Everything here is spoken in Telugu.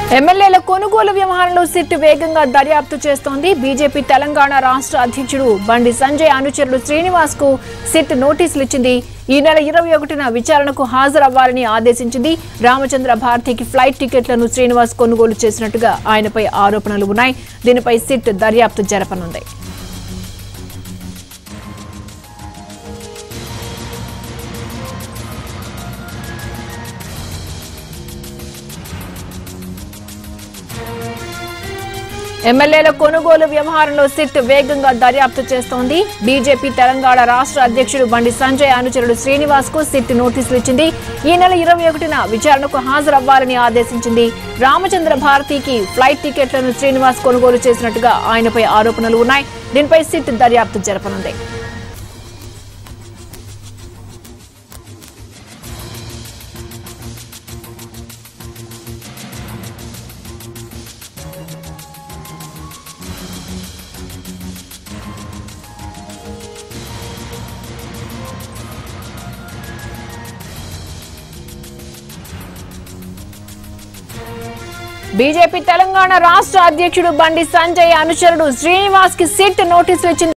ఎమ్మెల్యేల కొనుగోలు వ్యవహారంలో సిట్ వేగంగా దర్యాప్తు చేస్తోంది బీజేపీ తెలంగాణ రాష్ట్ర అధ్యక్షుడు బండి సంజయ్ అనుచరులు శ్రీనివాస్ కు సిట్ నోటీసులు ఇచ్చింది ఈ నెల ఇరవై ఒకటిన విచారణకు హాజరవ్వాలని ఆదేశించింది రామచంద్ర భారతికి ఫ్లైట్ టికెట్లను శ్రీనివాస్ కొనుగోలు చేసినట్టుగా ఆయనపై ఆరోపణలు ఉన్నాయి దీనిపై సిట్ దర్యాప్తు జరపనుంది ఎమ్మెల్యేల కొనుగోలు వ్యవహారంలో సిట్ వేగంగా దర్యాప్తు చేస్తోంది బీజేపీ తెలంగాణ రాష్ట్ర అధ్యక్షుడు బండి సంజయ్ అనుచరుడు శ్రీనివాస్ కు సిట్ నోటీసులు ఇచ్చింది ఈ నెల ఇరవై ఒకటిన విచారణకు హాజరవ్వాలని ఆదేశించింది రామచంద్ర భారతికి ఫ్లైట్ టికెట్లను శ్రీనివాస్ కొనుగోలు చేసినట్టుగా ఆయనపై ఆరోపణలు ఉన్నాయి దీనిపై సిట్ దర్యాప్తు జరపనుంది బీజేపీ తెలంగాణ రాష్ట్ర అధ్యక్షుడు బండి సంజయ్ అనుచరుడు శ్రీనివాస్ కి సిట్ నోటీసులు ఇచ్చింది